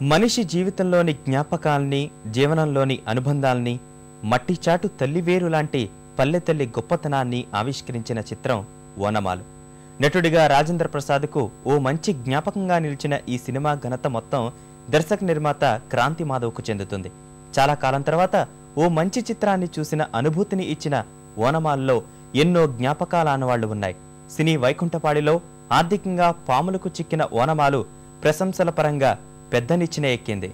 మనిషి జీవితంలోని జ్ఞాపకాల్ని జీవనంలోని అనుబంధాల్ని మట్టిచాటు తల్లివేరు లాంటి పల్లెతల్లి గొప్పతనాన్ని ఆవిష్కరించిన చిత్రం ఓనమాలు నటుడిగా రాజేంద్ర ప్రసాద్కు ఓ మంచి జ్ఞాపకంగా నిలిచిన ఈ సినిమా ఘనత మొత్తం దర్శక నిర్మాత క్రాంతి మాధవ్కు చెందుతుంది చాలా కాలం తర్వాత ఓ మంచి చిత్రాన్ని చూసిన అనుభూతిని ఇచ్చిన ఓనమాల్లో ఎన్నో జ్ఞాపకాల ఆనవాళ్లు ఉన్నాయి సినీ వైకుంఠపాడిలో ఆర్థికంగా పాములకు చిక్కిన ఓనమాలు ప్రశంసల పరంగా పెద్దనిచ్చిన ఎక్కింది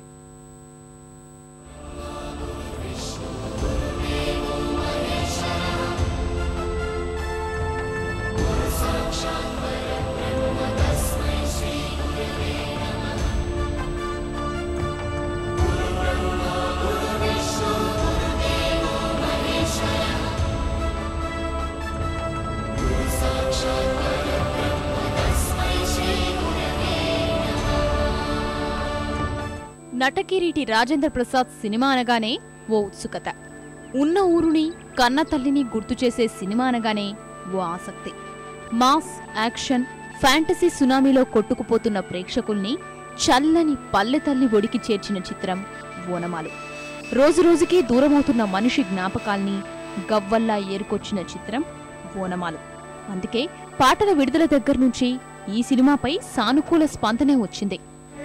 నటకిరీటి రాజేంద్ర ప్రసాద్ సినిమా అనగానే ఓ ఉత్సుకత ఉన్న ఊరుని కన్న తల్లిని గుర్తు చేసే సినిమా అనగానే ఓ ఆసక్తి మాస్ యాక్షన్ ఫ్యాంటసీ సునామీలో కొట్టుకుపోతున్న ప్రేక్షకుల్ని చల్లని పల్లె తల్లి ఒడికి చేర్చిన చిత్రం ఓనమాలు రోజురోజుకి దూరమవుతున్న మనిషి జ్ఞాపకాల్ని గవ్వల్లా ఏరుకొచ్చిన చిత్రం ఓనమాలు అందుకే పాటల విడుదల దగ్గర నుంచి ఈ సినిమాపై సానుకూల స్పందనే వచ్చింది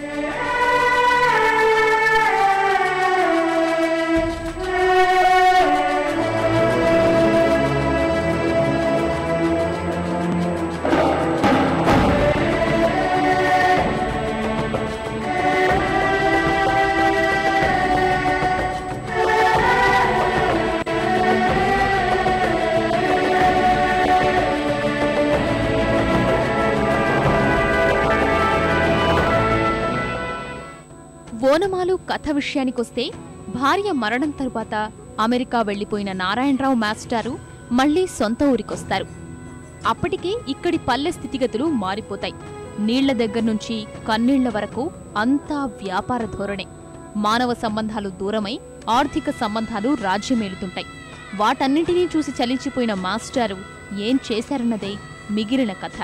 ఓనమాలు కథ విషయానికొస్తే భార్య మరణం తరువాత అమెరికా వెళ్లిపోయిన నారాయణరావు మాస్టారు మళ్లీ సొంత ఊరికొస్తారు అప్పటికే ఇక్కడి పల్లె స్థితిగతులు మారిపోతాయి నీళ్ల దగ్గర నుంచి కన్నీళ్ల వరకు అంతా వ్యాపార ధోరణే మానవ సంబంధాలు దూరమై ఆర్థిక సంబంధాలు రాజ్యమేలుతుంటాయి వాటన్నింటినీ చూసి చలించిపోయిన మాస్టారు ఏం చేశారన్నదే మిగిలిన కథ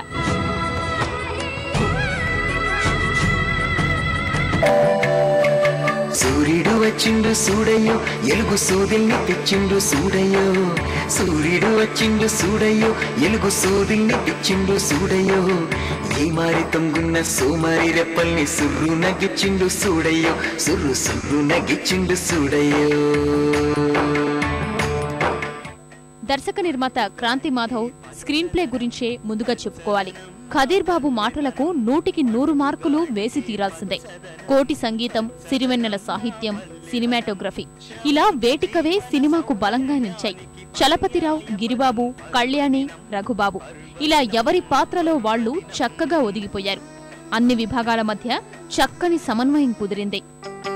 సూర్యుడు వచ్చిండు సూడయ్యో ఎలుగు సూదిల్ని తెచ్చిండు సూడయ్యో సూర్యుడు వచ్చిండు సూడయ్యో ఎలుగు సూదిల్ని తెచ్చిండు సూడయ్యో ఈ మారి తొంగున్న సోమారి రెప్పల్ని సుర్రు నగిచ్చిండు సూడయ్యో సుర్రు సుర్రు నగిచ్చిండు సూడయ్యో దర్శక నిర్మాత క్రాంతి మాధవ్ స్క్రీన్ ప్లే గురించే ముందుగా చెప్పుకోవాలి ఖదీర్ బాబు మాటలకు నూటికి నూరు మార్కులు వేసి తీరాల్సిందే కోటి సంగీతం సిరివెన్నెల సాహిత్యం సినిమాటోగ్రఫీ ఇలా వేటికవే సినిమాకు బలంగా నిలిచాయి చలపతిరావు గిరిబాబు కళ్యాణి రఘుబాబు ఇలా ఎవరి పాత్రలో వాళ్ళు చక్కగా ఒదిగిపోయారు అన్ని విభాగాల మధ్య చక్కని సమన్వయం కుదిరింది